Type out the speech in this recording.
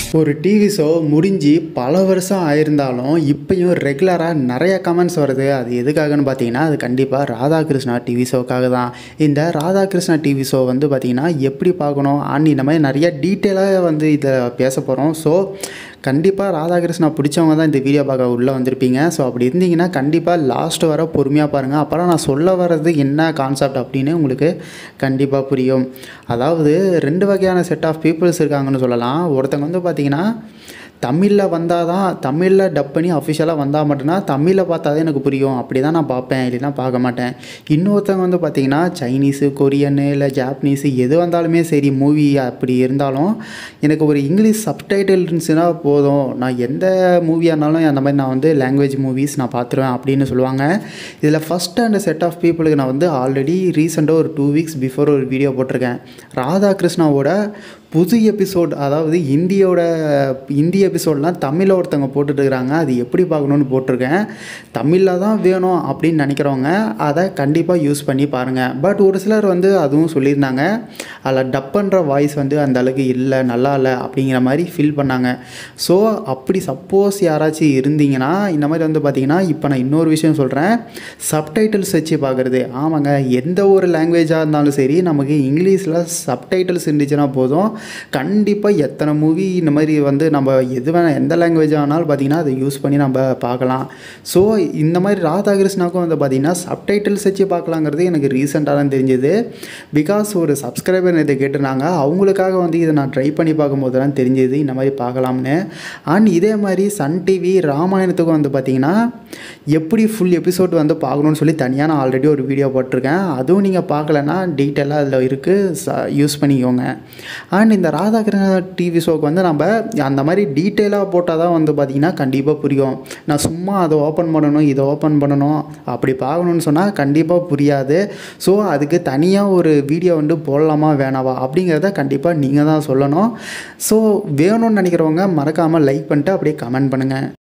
ஒரு TV show முடிஞ்சு பல வருஷம் ஆயிருந்தாலும் இப்பயும் ரெகுலராக நிறைய கமெண்ட்ஸ் வருது அது எதுக்காகன்னு பார்த்தீங்கன்னா அது கண்டிப்பாக ராதாகிருஷ்ணா டிவி ஷோக்காக தான் இந்த ராதாகிருஷ்ணா டிவி ஷோ வந்து பார்த்திங்கன்னா எப்படி பார்க்கணும் அண்ட் இந்த மாதிரி நிறைய டீட்டெயிலாக வந்து இதை பேச போகிறோம் ஸோ கண்டிப்பாக ராதாகிருஷ்ணா பிடிச்சவங்க தான் இந்த வீடியோ பார்க்க உள்ளே வந்திருப்பீங்க ஸோ அப்படி இருந்தீங்கன்னா கண்டிப்பாக லாஸ்ட் வர பொறுமையாக பாருங்கள் அப்புறம் நான் சொல்ல வர்றது என்ன கான்செப்ட் அப்படின்னு உங்களுக்கு கண்டிப்பாக புரியும் அதாவது ரெண்டு வகையான செட் ஆஃப் பீப்புள்ஸ் இருக்காங்கன்னு சொல்லலாம் ஒருத்தங்க வந்து பார்த்திங்கன்னா தமிழில் வந்தால் தான் தமிழில் டப் பண்ணி அஃபிஷியலாக வந்தால் மட்டும்தான் தமிழில் பார்த்தா தான் எனக்கு புரியும் அப்படி தான் நான் பார்ப்பேன் இல்லைன்னா பார்க்க மாட்டேன் இன்னொருத்தவங்க வந்து பார்த்திங்கன்னா சைனீஸு கொரியனு இல்லை ஜாப்பனீஸு எது வந்தாலுமே சரி மூவி அப்படி இருந்தாலும் எனக்கு ஒரு இங்கிலீஷ் சப்டைட்டில் இருந்துச்சுன்னா போதும் நான் எந்த மூவியாக இருந்தாலும் அந்த மாதிரி நான் வந்து லாங்குவேஜ் மூவிஸ் நான் பார்த்துருவேன் அப்படின்னு சொல்லுவாங்க இதில் ஃபஸ்ட் அண்ட் செட் ஆஃப் பீப்புளுக்கு நான் வந்து ஆல்ரெடி ரீசெண்டாக ஒரு டூ வீக்ஸ் பிஃபோர் ஒரு வீடியோ போட்டிருக்கேன் ராதாகிருஷ்ணாவோட புது எபிசோட் அதாவது இந்தியோட இந்தி எபிசோட்லாம் தமிழில் ஒருத்தவங்க போட்டுட்ருக்குறாங்க அது எப்படி பார்க்கணுன்னு போட்டிருக்கேன் தமிழில் தான் வேணும் அப்படின்னு நினைக்கிறவங்க அதை கண்டிப்பாக யூஸ் பண்ணி பாருங்கள் பட் ஒரு சிலர் வந்து அதுவும் சொல்லியிருந்தாங்க அதில் டப் பண்ணுற வாய்ஸ் வந்து அந்த அளவுக்கு இல்லை நல்லா இல்லை அப்படிங்கிற மாதிரி ஃபீல் பண்ணாங்க ஸோ அப்படி சப்போஸ் யாராச்சும் இருந்தீங்கன்னா இந்த மாதிரி வந்து பார்த்தீங்கன்னா இப்போ நான் இன்னொரு விஷயம் சொல்கிறேன் சப்டைட்டில்ஸ் வச்சு பார்க்குறது ஆமாங்க எந்த ஒரு லாங்குவேஜாக இருந்தாலும் சரி நமக்கு இங்கிலீஷில் சப்டைட்டில்ஸ் இருந்துச்சுன்னா போதும் கண்டிப்பாக எத்தனை மூவி இந்த மாதிரி வந்து நம்ம எது வேணால் எந்த லாங்குவேஜ் ஆனாலும் பார்த்திங்கன்னா அதை யூஸ் பண்ணி நம்ம பார்க்கலாம் ஸோ இந்த மாதிரி ராதாகிருஷ்ணாக்கும் வந்து பார்த்திங்கன்னா சப்டைட்டில்ஸ் வச்சு பார்க்கலாங்கிறது எனக்கு ரீசெண்டாக தான் தெரிஞ்சது பிகாஸ் ஒரு சப்ஸ்கிரைபர் இதை கேட்டிருந்தாங்க அவங்களுக்காக வந்து இதை நான் ட்ரை பண்ணி பார்க்கும்போது தான் தெரிஞ்சது இந்த மாதிரி பார்க்கலாம்னு அண்ட் இதே மாதிரி சன் டிவி ராமாயணத்துக்கும் வந்து பார்த்திங்கன்னா எப்படி ஃபுல் எபிசோட் வந்து பார்க்கணுன்னு சொல்லி தனியாக நான் ஆல்ரெடி ஒரு வீடியோ போட்டிருக்கேன் அதுவும் நீங்கள் பார்க்கலன்னா டீட்டெயிலாக அதில் இருக்குது யூஸ் பண்ணிக்கோங்க அண்ட் இந்த ராதாகிருஷ்ண டிவி ஷோக்கு வந்து நம்ம அந்த மாதிரி டீட்டெயிலாக போட்டால் தான் வந்து பார்த்திங்கன்னா கண்டிப்பாக புரியும் நான் சும்மா அதை ஓப்பன் பண்ணணும் இதை ஓப்பன் பண்ணணும் அப்படி பார்க்கணுன்னு சொன்னால் கண்டிப்பாக புரியாது ஸோ அதுக்கு தனியாக ஒரு வீடியோ வந்து போடலாமா வேணாவா அப்படிங்கிறத கண்டிப்பாக நீங்கள் தான் சொல்லணும் ஸோ வேணும்னு நினைக்கிறவங்க மறக்காமல் லைக் பண்ணிட்டு அப்படியே கமெண்ட் பண்ணுங்கள்